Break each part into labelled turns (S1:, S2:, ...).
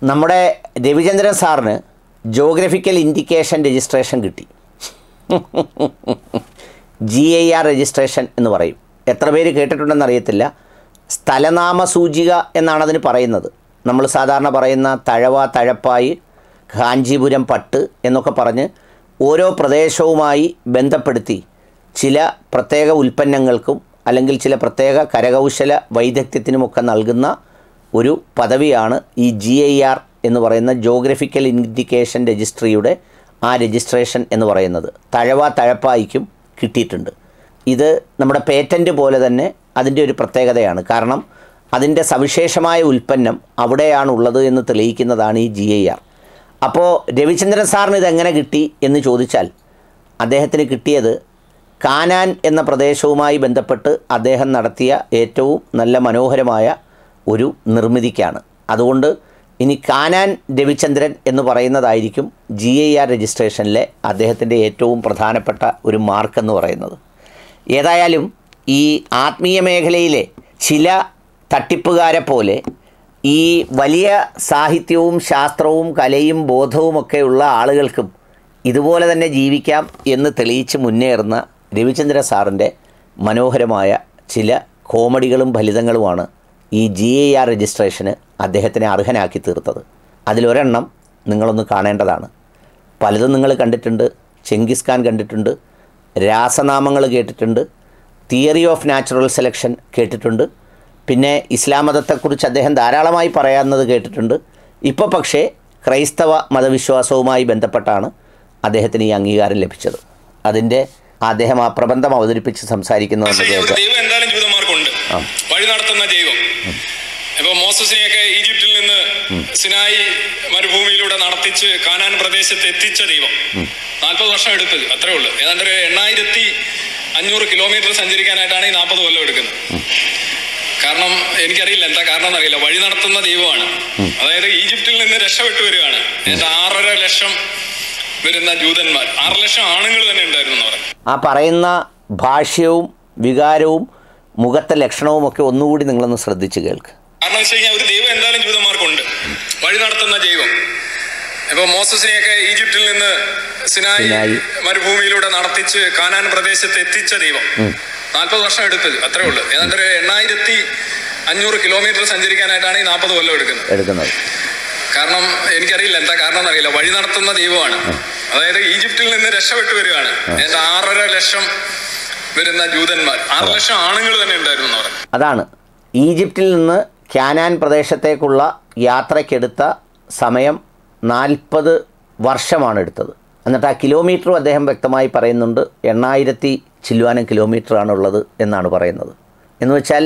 S1: നമ്മുടെ രവിചന്ദ്രൻ സാറിന് geographical indication registration കിട്ടി ജി ഐ ആർ രജിസ്ട്രേഷൻ എന്ന് പറയും എത്ര പേര് കേട്ടിട്ടുണ്ടെന്ന് അറിയത്തില്ല സ്ഥലനാമ സൂചിക എന്നാണ് അതിന് പറയുന്നത് നമ്മൾ സാധാരണ പറയുന്ന തഴവ തഴപ്പായി കാഞ്ചീപുരം പട്ട് എന്നൊക്കെ പറഞ്ഞ് ഓരോ പ്രദേശവുമായി ബന്ധപ്പെടുത്തി ചില പ്രത്യേക ഉൽപ്പന്നങ്ങൾക്കും അല്ലെങ്കിൽ ചില പ്രത്യേക കരകൗശല വൈദഗ്ധ്യത്തിനുമൊക്കെ നൽകുന്ന ഒരു പദവിയാണ് ഈ ജി ഐ ആർ എന്ന് പറയുന്ന ജോഗ്രഫിക്കൽ ഇൻഡിക്കേഷൻ രജിസ്ട്രിയുടെ ആ രജിസ്ട്രേഷൻ എന്ന് പറയുന്നത് തഴവ തഴപ്പായിക്കും കിട്ടിയിട്ടുണ്ട് ഇത് നമ്മുടെ പേറ്റൻറ്റ് പോലെ തന്നെ അതിൻ്റെ ഒരു പ്രത്യേകതയാണ് കാരണം അതിൻ്റെ സവിശേഷമായ ഉൽപ്പന്നം അവിടെയാണുള്ളത് എന്ന് തെളിയിക്കുന്നതാണ് ഈ ജി ഐ ആർ അപ്പോൾ രവിചന്ദ്രൻ സാറിന് ഇതെങ്ങനെ കിട്ടി എന്ന് ചോദിച്ചാൽ അദ്ദേഹത്തിന് കിട്ടിയത് കാനാൻ എന്ന പ്രദേശവുമായി ബന്ധപ്പെട്ട് അദ്ദേഹം നടത്തിയ ഏറ്റവും നല്ല മനോഹരമായ ഒരു നിർമ്മിതിക്കാണ് അതുകൊണ്ട് ഇനി കാനാൻ രവിചന്ദ്രൻ എന്ന് പറയുന്നതായിരിക്കും ജി ഐ ആർ രജിസ്ട്രേഷനിലെ അദ്ദേഹത്തിൻ്റെ ഏറ്റവും പ്രധാനപ്പെട്ട ഒരു മാർക്ക് എന്ന് പറയുന്നത് ഏതായാലും ഈ ആത്മീയ മേഖലയിലെ ചില തട്ടിപ്പുകാരെ പോലെ ഈ വലിയ സാഹിത്യവും ശാസ്ത്രവും കലയും ബോധവുമൊക്കെയുള്ള ആളുകൾക്കും ഇതുപോലെ തന്നെ ജീവിക്കാം എന്ന് തെളിയിച്ച് മുന്നേറുന്ന രവിചന്ദ്ര സാറിൻ്റെ മനോഹരമായ ചില കോമഡികളും ഫലിതങ്ങളുമാണ് ഈ ജി ഐ ആർ രജിസ്ട്രേഷന് അദ്ദേഹത്തിനെ അർഹനാക്കി തീർത്തത് അതിലൊരെണ്ണം നിങ്ങളൊന്ന് കാണേണ്ടതാണ് പലതും നിങ്ങൾ കണ്ടിട്ടുണ്ട് ചെങ്കിസ് ഖാൻ കണ്ടിട്ടുണ്ട് രാസനാമങ്ങൾ കേട്ടിട്ടുണ്ട് തിയറി ഓഫ് നാച്ചുറൽ സെലക്ഷൻ കേട്ടിട്ടുണ്ട് പിന്നെ ഇസ്ലാം മതത്തെക്കുറിച്ച് അദ്ദേഹം ധാരാളമായി പറയാവുന്നത് കേട്ടിട്ടുണ്ട് ഇപ്പോൾ പക്ഷേ ക്രൈസ്തവ മതവിശ്വാസവുമായി ബന്ധപ്പെട്ടാണ് അദ്ദേഹത്തിന് ഈ അംഗീകാരം ലഭിച്ചത് അതിൻ്റെ അദ്ദേഹം ആ പ്രബന്ധം അവതരിപ്പിച്ച് സംസാരിക്കുന്നതെന്ന്
S2: പക്ഷേ ഒരു
S1: കേൾക്കാം
S2: ദൈവം എന്തായാലും ജൂതന്മാർക്കുണ്ട് വഴി നടത്തുന്ന ദൈവം ഇപ്പൊ മോസസിനെയൊക്കെ ഈജിപ്തിൽ നിന്ന് സിനായി മരുഭൂമിയിലൂടെ നടത്തിച്ച് കാനാൻ പ്രദേശത്ത് എത്തിച്ച ദൈവം നാൽപ്പത് വർഷം എടുത്തത് അത്രേ ഉള്ളൂ ഏതാണ്ട് ഒരു എണ്ണായിരത്തി അഞ്ഞൂറ് കിലോമീറ്റർ സഞ്ചരിക്കാനായിട്ടാണ് ഈ നാൽപ്പത് കൊല്ലം എടുക്കുന്നത് കാരണം എനിക്കറിയില്ല എന്താ കാരണം എന്നറിയില്ല വഴി നടത്തുന്ന ദൈവമാണ് അതായത് ഈജിപ്തിൽ നിന്ന് രക്ഷപ്പെട്ടു വരികയാണ് ഏതാണ്ട് ആറര ലക്ഷം വരുന്ന ജൂതന്മാർ ആറ് ലക്ഷം ആണുങ്ങൾ തന്നെ ഉണ്ടായിരുന്നു എന്ന് പറഞ്ഞു
S1: ആ പറയുന്ന ഭാഷ്യവും വികാരവും മുഖത്തെ ലക്ഷണവും ഒക്കെ ഒന്നുകൂടി നിങ്ങളൊന്ന് ശ്രദ്ധിച്ച് കേൾക്ക്
S2: കാരണം വെച്ച് കഴിഞ്ഞാൽ ഒരു ദൈവം എന്തായാലും ജൂതന്മാർക്കുണ്ട് വഴി നടത്തുന്ന ദൈവം ഇപ്പൊ മോസസിനെയൊക്കെ ഈജിപ്തിൽ നിന്ന് സിനായി
S1: സിനായി.
S2: മരുഭൂമിയിലൂടെ നടത്തിച്ച് കാനാൻ പ്രദേശത്ത് എത്തിച്ച ദൈവം നാൽപ്പത് വർഷം എടുത്തത് അത്രേ ഉള്ളൂ ഏതാണ്ട് ഒരു എണ്ണായിരത്തി അഞ്ഞൂറ് കിലോമീറ്റർ സഞ്ചരിക്കാനായിട്ടാണ് ഈ നാൽപ്പത് കൊല്ലം എടുക്കുന്നത്
S1: എടുക്കുന്നത്
S2: കാരണം എനിക്കറിയില്ല എന്താ കാരണം എന്നറിയില്ല വഴി നടത്തുന്ന ദൈവമാണ് അതായത് ഈജിപ്തിൽ നിന്ന് രക്ഷപ്പെട്ടു വരികയാണ് ഏതാണ്ട് ആറര ലക്ഷം വരുന്ന ജൂതന്മാർ ആറ് ലക്ഷം ആണുങ്ങൾ തന്നെ ഉണ്ടായിരുന്നു എന്ന് പറഞ്ഞു
S1: അതാണ് ഈജിപ്തിൽ നിന്ന് ക്യാനാൻ പ്രദേശത്തേക്കുള്ള യാത്രയ്ക്കെടുത്ത സമയം നാൽപ്പത് വർഷമാണ് എടുത്തത് എന്നിട്ട് ആ കിലോമീറ്ററും അദ്ദേഹം വ്യക്തമായി പറയുന്നുണ്ട് എണ്ണായിരത്തി ചില്ലുവാനം കിലോമീറ്ററാണ് ഉള്ളത് എന്നാണ് പറയുന്നത് എന്ന് വെച്ചാൽ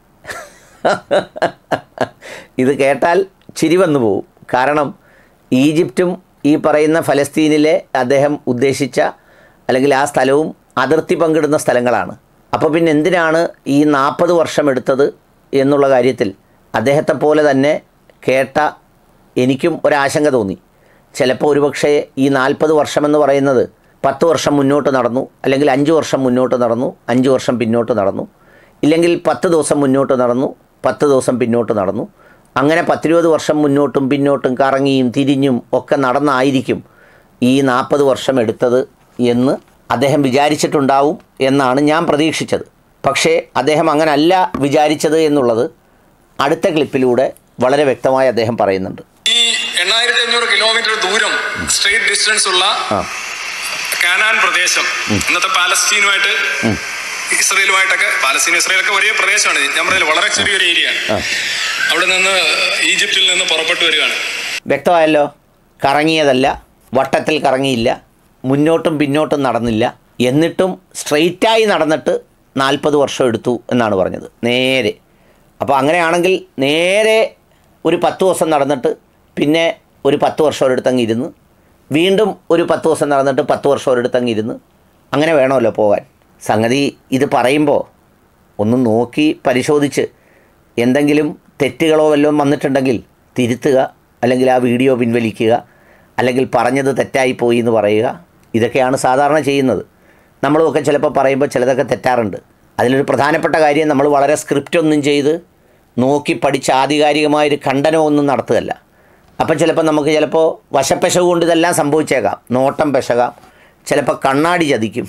S1: ഇത് കേട്ടാൽ ചിരി വന്നു പോകും കാരണം ഈജിപ്തും ഈ പറയുന്ന ഫലസ്തീനിലെ അദ്ദേഹം ഉദ്ദേശിച്ച അല്ലെങ്കിൽ ആ സ്ഥലവും അതിർത്തി പങ്കിടുന്ന സ്ഥലങ്ങളാണ് അപ്പോൾ പിന്നെ എന്തിനാണ് ഈ നാൽപ്പത് വർഷം എടുത്തത് എന്നുള്ള കാര്യത്തിൽ അദ്ദേഹത്തെ പോലെ തന്നെ കേട്ട എനിക്കും ഒരാശങ്ക തോന്നി ചിലപ്പോൾ ഒരുപക്ഷെ ഈ നാൽപ്പത് വർഷമെന്ന് പറയുന്നത് പത്ത് വർഷം മുന്നോട്ട് നടന്നു അല്ലെങ്കിൽ അഞ്ച് വർഷം മുന്നോട്ട് നടന്നു അഞ്ച് വർഷം പിന്നോട്ട് നടന്നു ഇല്ലെങ്കിൽ പത്ത് ദിവസം മുന്നോട്ട് നടന്നു പത്ത് ദിവസം പിന്നോട്ട് നടന്നു അങ്ങനെ പത്തിരുപത് വർഷം മുന്നോട്ടും പിന്നോട്ടും കറങ്ങിയും തിരിഞ്ഞും ഒക്കെ നടന്നായിരിക്കും ഈ നാൽപ്പത് വർഷം എടുത്തത് എന്ന് അദ്ദേഹം വിചാരിച്ചിട്ടുണ്ടാവും എന്നാണ് ഞാൻ പ്രതീക്ഷിച്ചത് പക്ഷേ അദ്ദേഹം അങ്ങനല്ല വിചാരിച്ചത് എന്നുള്ളത് അടുത്ത ക്ലിപ്പിലൂടെ വളരെ വ്യക്തമായി അദ്ദേഹം പറയുന്നുണ്ട്
S2: ഈ എണ്ണായിരത്തി അഞ്ഞൂറ് കിലോമീറ്റർ ദൂരം സ്ട്രേറ്റ് ഡിസ്റ്റൻസ് ഉള്ള
S1: ആ
S2: കാനാൻ പ്രദേശം ഇന്നത്തെ പാലസ്തീനുമായിട്ട് ഇസ്രയേലുമായിട്ടൊക്കെ പാലസ്തീൻ ഇസ്രയേലൊക്കെ ഒരേ പ്രദേശമാണ് ഞാൻ പറഞ്ഞില്ല വളരെ ചെറിയൊരു ഏരിയ ആണ്
S1: ആ.
S2: അവിടെ നിന്ന് ഈജിപ്തിൽ നിന്ന് പുറപ്പെട്ടു വരികയാണ്
S1: വ്യക്തമായല്ലോ കറങ്ങിയതല്ല വട്ടത്തിൽ കറങ്ങിയില്ല മുന്നോട്ടും പിന്നോട്ടും നടന്നില്ല എന്നിട്ടും സ്ട്രെയിറ്റായി നടന്നിട്ട് നാൽപ്പത് വർഷം എടുത്തു എന്നാണ് പറഞ്ഞത് നേരെ അപ്പോൾ അങ്ങനെയാണെങ്കിൽ നേരെ ഒരു പത്ത് ദിവസം നടന്നിട്ട് പിന്നെ ഒരു പത്ത് വർഷം ഒരിടത്തങ്ങ് ഇരുന്ന് വീണ്ടും ഒരു പത്ത് ദിവസം നടന്നിട്ട് പത്ത് വർഷം ഒരിടത്തങ്ങ് ഇരുന്ന് അങ്ങനെ വേണമല്ലോ പോകാൻ സംഗതി ഇത് പറയുമ്പോൾ ഒന്ന് നോക്കി പരിശോധിച്ച് എന്തെങ്കിലും തെറ്റുകളോ വല്ലതും വന്നിട്ടുണ്ടെങ്കിൽ തിരുത്തുക അല്ലെങ്കിൽ ആ വീഡിയോ പിൻവലിക്കുക അല്ലെങ്കിൽ പറഞ്ഞത് തെറ്റായിപ്പോയി എന്ന് പറയുക ഇതൊക്കെയാണ് സാധാരണ ചെയ്യുന്നത് നമ്മളുമൊക്കെ ചിലപ്പോൾ പറയുമ്പോൾ ചിലതൊക്കെ തെറ്റാറുണ്ട് അതിലൊരു പ്രധാനപ്പെട്ട കാര്യം നമ്മൾ വളരെ സ്ക്രിപ്റ്റ് ഒന്നും ചെയ്ത് നോക്കി പഠിച്ച് ആധികാരികമായൊരു ഖണ്ഡനമൊന്നും നടത്തുകയല്ല അപ്പം ചിലപ്പോൾ നമുക്ക് ചിലപ്പോൾ വശപ്പെശക് കൊണ്ട് ഇതെല്ലാം സംഭവിച്ചേക്കാം നോട്ടം പെശകാം ചിലപ്പോൾ കണ്ണാടി ചതിക്കും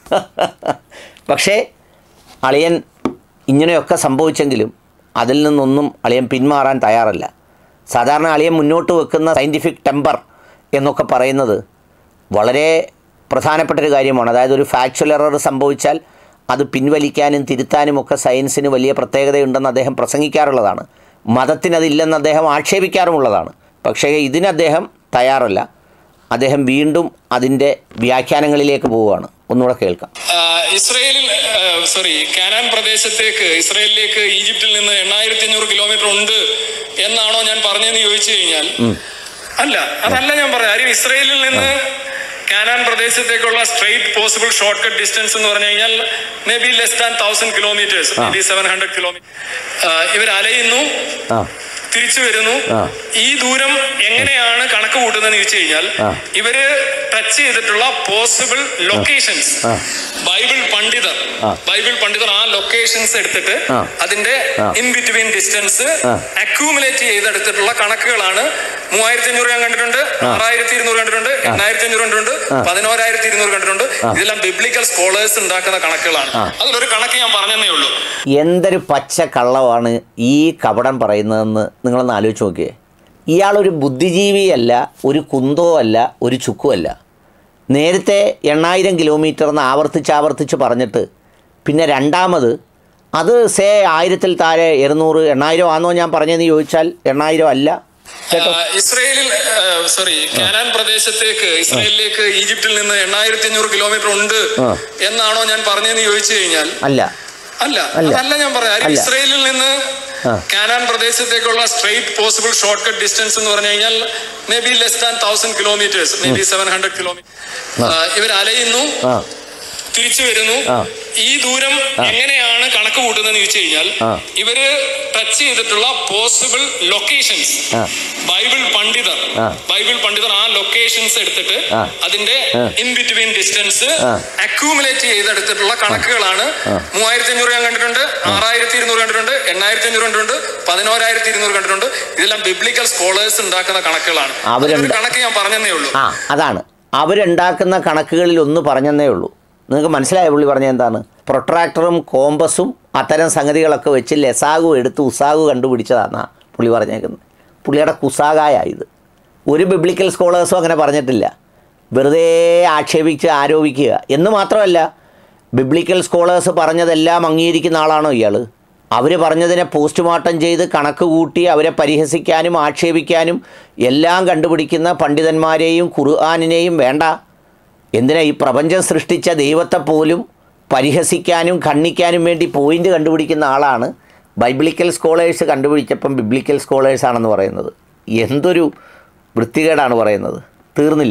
S1: പക്ഷേ അളിയൻ ഇങ്ങനെയൊക്കെ സംഭവിച്ചെങ്കിലും അതിൽ നിന്നൊന്നും അളിയൻ പിന്മാറാൻ തയ്യാറല്ല സാധാരണ അളിയൻ മുന്നോട്ട് വെക്കുന്ന സയൻറ്റിഫിക് ടെമ്പർ എന്നൊക്കെ പറയുന്നത് വളരെ പ്രധാനപ്പെട്ടൊരു കാര്യമാണ് അതായത് ഒരു ഫാക്ച്വൽ എറർ സംഭവിച്ചാൽ അത് പിൻവലിക്കാനും തിരുത്താനും ഒക്കെ സയൻസിന് വലിയ പ്രത്യേകതയുണ്ടെന്ന് അദ്ദേഹം പ്രസംഗിക്കാറുള്ളതാണ് മതത്തിനതില്ലെന്ന് അദ്ദേഹം ആക്ഷേപിക്കാറുമുള്ളതാണ് പക്ഷേ ഇതിന് അദ്ദേഹം തയ്യാറല്ല അദ്ദേഹം വീണ്ടും അതിൻ്റെ വ്യാഖ്യാനങ്ങളിലേക്ക് പോവുകയാണ് ഒന്നുകൂടെ കേൾക്കാം
S2: ആ, ഇസ്രയേലിൽ സോറി കാനാൻ പ്രദേശത്തേക്ക് ഇസ്രയേലിലേക്ക് ഈജിപ്തിൽ നിന്ന് എണ്ണായിരത്തി അഞ്ഞൂറ് കിലോമീറ്റർ ഉണ്ട് എന്നാണോ ഞാൻ പറഞ്ഞതെന്ന് ചോദിച്ചു കഴിഞ്ഞാൽ അല്ല അതല്ല ഞാൻ പറഞ്ഞത് കാര്യം ഇസ്രയേലിൽ നിന്ന് കാനാൻ പ്രദേശത്തേക്കുള്ള straight possible shortcut distance എന്ന് പറഞ്ഞു കഴിഞ്ഞാൽ maybe less than thousand kilometres maybe seven hundred kilometre ഇവർ അലയുന്നു
S1: ആ
S2: തിരിച്ചു വരുന്നു
S1: ആ.
S2: ഈ ദൂരം എങ്ങനെയാണ് കണക്ക് കൂട്ടുന്നതെന്ന് ചോദിച്ചു കഴിഞ്ഞാൽ
S1: ആ.
S2: ഇവര് ടച്ച് ചെയ്തിട്ടുള്ള പോസിബിൾ ലൊക്കേഷൻസ്
S1: ആ.
S2: ബൈബിൾ പണ്ഡിതർ
S1: ആ.
S2: ബൈബിൾ പണ്ഡിതർ ആ ലൊക്കേഷൻസ് എടുത്തിട്ട്
S1: ആ.
S2: അതിന്റെ
S1: ആ.
S2: ഇൻ ബിറ്റ്വീൻ ഡിസ്റ്റൻസ്
S1: ആ.
S2: അക്യൂമുലേറ്റ് ചെയ്തെടുത്തിട്ടുള്ള കണക്കുകളാണ് മൂവായിരത്തി അഞ്ഞൂറ് ഞാൻ കണ്ടിട്ടുണ്ട് ആറായിരത്തി ഇരുന്നൂറ് കണ്ടിട്ടുണ്ട് എണ്ണായിരത്തി അഞ്ഞൂറ് കണ്ടിട്ടുണ്ട് പതിനോരായിരത്തി ഇരുന്നൂറ് കണ്ടിട്ടുണ്ട് ഇതെല്ലാം ബിബ്ലിക്കൽ സ്കോളേഴ്സ് ഉണ്ടാക്കുന്ന കണക്കുകളാണ് അതിലൊരു കണക്ക് ഞാൻ പറഞ്ഞതേ ഉള്ളൂ
S1: എന്തൊരു പച്ച കള്ളമാണ് ഈ കപടം പറയുന്നതെന്ന് നിങ്ങളൊന്ന് ആലോചിച്ച് നോക്കിയേ ഇയാളൊരു ബുദ്ധിജീവിയല്ല ഒരു കുന്തോ അല്ല ഒരു ചുക്കുമല്ല നേരത്തെ എണ്ണായിരം കിലോമീറ്റർ എന്ന് ആവർത്തിച്ച് ആവർത്തിച്ച് പറഞ്ഞിട്ട് പിന്നെ രണ്ടാമത് അത് സേ ആയിരത്തിൽ താഴെ ഇരുന്നൂറ് എണ്ണായിരം ആണോ ഞാൻ പറഞ്ഞതെന്ന് ചോദിച്ചാൽ എണ്ണായിരം അല്ല കേട്ടോ
S2: ആ, ഇസ്രയേലിൽ സോറി കാനാൻ പ്രദേശത്തേക്ക് ഇസ്രയേലിലേക്ക് ഈജിപ്തിൽ നിന്ന് എണ്ണായിരത്തി അഞ്ഞൂറ് കിലോമീറ്റർ ഉണ്ട്
S1: ആ.
S2: എന്നാണോ ഞാൻ പറഞ്ഞതെന്ന് ചോദിച്ചു കഴിഞ്ഞാൽ
S1: അല്ല
S2: അല്ല
S1: അല്ല.
S2: അതല്ല ഞാൻ പറഞ്ഞത് കാര്യം
S1: അല്ല.
S2: ഇസ്രയേലിൽ നിന്ന്
S1: ആ.
S2: കാനാൻ പ്രദേശത്തേക്കുള്ള straight possible shortcut distance എന്ന് പറഞ്ഞു കഴിഞ്ഞാൽ maybe less than thousand kilometres maybe seven hundred kilometre ഇവർ അലയുന്നു
S1: ആ
S2: തിരിച്ചു വരുന്നു
S1: ആ.
S2: ഈ ദൂരം എങ്ങനെയാണ് കണക്ക് കൂട്ടുന്നതെന്ന് ചോദിച്ചു കഴിഞ്ഞാൽ
S1: ആ.
S2: ഇവര് ടച്ച് ചെയ്തിട്ടുള്ള പോസിബിൾ ലൊക്കേഷൻസ്
S1: ആ.
S2: ബൈബിൾ പണ്ഡിതർ
S1: ആ.
S2: ബൈബിൾ പണ്ഡിതർ ആ ലൊക്കേഷൻസ് എടുത്തിട്ട്
S1: ആ.
S2: അതിന്റെ
S1: ആ.
S2: ഇൻ ബിറ്റ്വീൻ ഡിസ്റ്റൻസ്
S1: ആ.
S2: അക്യൂമുലേറ്റ് ചെയ്തെടുത്തിട്ടുള്ള കണക്കുകളാണ് മൂവായിരത്തി അഞ്ഞൂറ് ഞാൻ കണ്ടിട്ടുണ്ട് ആറായിരത്തി ഇരുന്നൂറ് കണ്ടിട്ടുണ്ട് എണ്ണായിരത്തി അഞ്ഞൂറ് കണ്ടിട്ടുണ്ട് പതിനോരായിരത്തി ഇരുന്നൂറ് കണ്ടിട്ടുണ്ട് ഇതെല്ലാം ബിബ്ലിക്കൽ സ്കോളേഴ്സ് ഉണ്ടാക്കുന്ന കണക്കുകളാണ്
S1: അവരുണ്ട-
S2: അതിലൊരു കണക്ക് ഞാൻ പറഞ്ഞതേ ഉള്ളൂ
S1: ആ അതാണ് അവരുണ്ടാക്കുന്ന കണക്കുകളിൽ ഒന്ന് പറഞ്ഞെന്നേ ഉള്ളൂ നിങ്ങൾക്ക് മനസ്സിലായ പുള്ളി പറഞ്ഞ എന്താണ് പ്രൊട്രാക്ടറും കോമ്പസും അത്തരം സംഗതികളൊക്കെ വെച്ച് ലെസാഗു എടുത്ത് ഉസാഗു കണ്ടുപിടിച്ചതാണെന്നാണ് പുള്ളി പറഞ്ഞേക്കുന്നത് പുള്ളിയുടെ കുസാകായ ഇത് ഒരു ബിബ്ലിക്കൽ സ്കോളേഴ്സും അങ്ങനെ പറഞ്ഞിട്ടില്ല വെറുതെ ആക്ഷേപിച്ച് ആരോപിക്കുക എന്ന് മാത്രമല്ല ബിബ്ലിക്കൽ സ്കോളേഴ്സ് പറഞ്ഞതെല്ലാം അംഗീകരിക്കുന്ന ആളാണോ ഇയാൾ അവർ പറഞ്ഞതിനെ പോസ്റ്റ്മോർട്ടം ചെയ്ത് കണക്ക് കൂട്ടി അവരെ പരിഹസിക്കാനും ആക്ഷേപിക്കാനും എല്ലാം കണ്ടുപിടിക്കുന്ന പണ്ഡിതന്മാരെയും ഖുർആാനിനെയും വേണ്ട എന്തിനാ ഈ പ്രപഞ്ചം സൃഷ്ടിച്ച ദൈവത്തെ പോലും പരിഹസിക്കാനും ഖണ്ഡിക്കാനും വേണ്ടി പോയിന്റ് കണ്ടുപിടിക്കുന്ന ആളാണ് ബൈബിളിക്കൽ സ്കോളേഴ്സ് കണ്ടുപിടിച്ചപ്പം ബിബ്ലിക്കൽ സ്കോളേഴ്സ് ആണെന്ന് പറയുന്നത് എന്തൊരു വൃത്തികേടാണ് പറയുന്നത് തീർന്നില്ല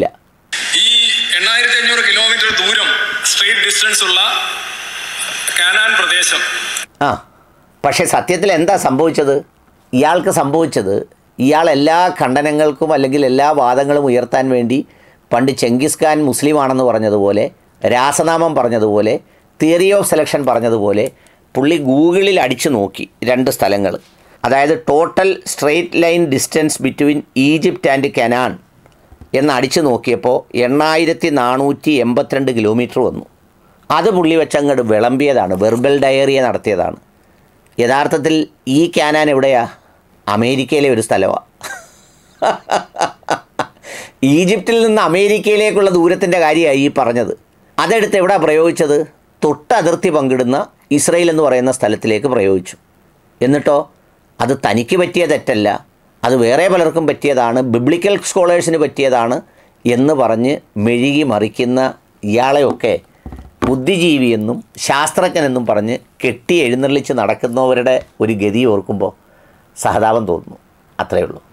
S2: ഈ എണ്ണായിരത്തി അഞ്ഞൂറ് കിലോമീറ്റർ ദൂരം സ്ട്രെയിറ്റ് ഡിസ്റ്റൻസ് ഉള്ള കാനാൻ പ്രദേശം
S1: ആ പക്ഷേ സത്യത്തിൽ എന്താ സംഭവിച്ചത് ഇയാൾക്ക് സംഭവിച്ചത് ഇയാൾ എല്ലാ ഖണ്ഡനങ്ങൾക്കും അല്ലെങ്കിൽ എല്ലാ വാദങ്ങളും ഉയർത്താൻ വേണ്ടി പണ്ട് ചെങ്കിസ് ഖാൻ മുസ്ലിമാണെന്ന് പറഞ്ഞതുപോലെ രാസനാമം പറഞ്ഞതുപോലെ തിയറി ഓഫ് സെലക്ഷൻ പറഞ്ഞതുപോലെ പുള്ളി ഗൂഗിളിൽ അടിച്ചു നോക്കി രണ്ട് സ്ഥലങ്ങൾ അതായത് total straight line distance between Egypt and Canaan എന്ന് അടിച്ചു നോക്കിയപ്പോൾ എണ്ണായിരത്തി നാനൂറ്റി എൺപത്തിരണ്ട് കിലോമീറ്റർ വന്നു അത് പുള്ളി വെച്ചങ്ങോട്ട് വിളമ്പിയതാണ് വെർബൽ ഡയറിയ നടത്തിയതാണ് യഥാർത്ഥത്തിൽ ഈ ക്യാനാൻ എവിടെയാ അമേരിക്കയിലെ ഒരു സ്ഥലമാണ് ഈജിപ്തിൽ നിന്ന് അമേരിക്കയിലേക്കുള്ള ദൂരത്തിൻ്റെ കാര്യമായി ഈ പറഞ്ഞത് അതെടുത്ത് എവിടെ പ്രയോഗിച്ചത് തൊട്ടതിർത്തി പങ്കിടുന്ന ഇസ്രയേൽ എന്ന് പറയുന്ന സ്ഥലത്തിലേക്ക് പ്രയോഗിച്ചു എന്നിട്ടോ അത് തനിക്ക് പറ്റിയ തെറ്റല്ല അത് വേറെ പലർക്കും പറ്റിയതാണ് ബിബ്ലിക്കൽ സ്കോളേഴ്സിന് പറ്റിയതാണ് എന്ന് പറഞ്ഞ് മെഴുകി മറിക്കുന്ന ഇയാളെയൊക്കെ ബുദ്ധിജീവിയെന്നും ശാസ്ത്രജ്ഞനെന്നും പറഞ്ഞ് കെട്ടി എഴുന്നള്ളിച്ച് നടക്കുന്നവരുടെ ഒരു ഗതി ഓർക്കുമ്പോൾ സഹതാപം തോന്നുന്നു അത്രയേ ഉള്ളൂ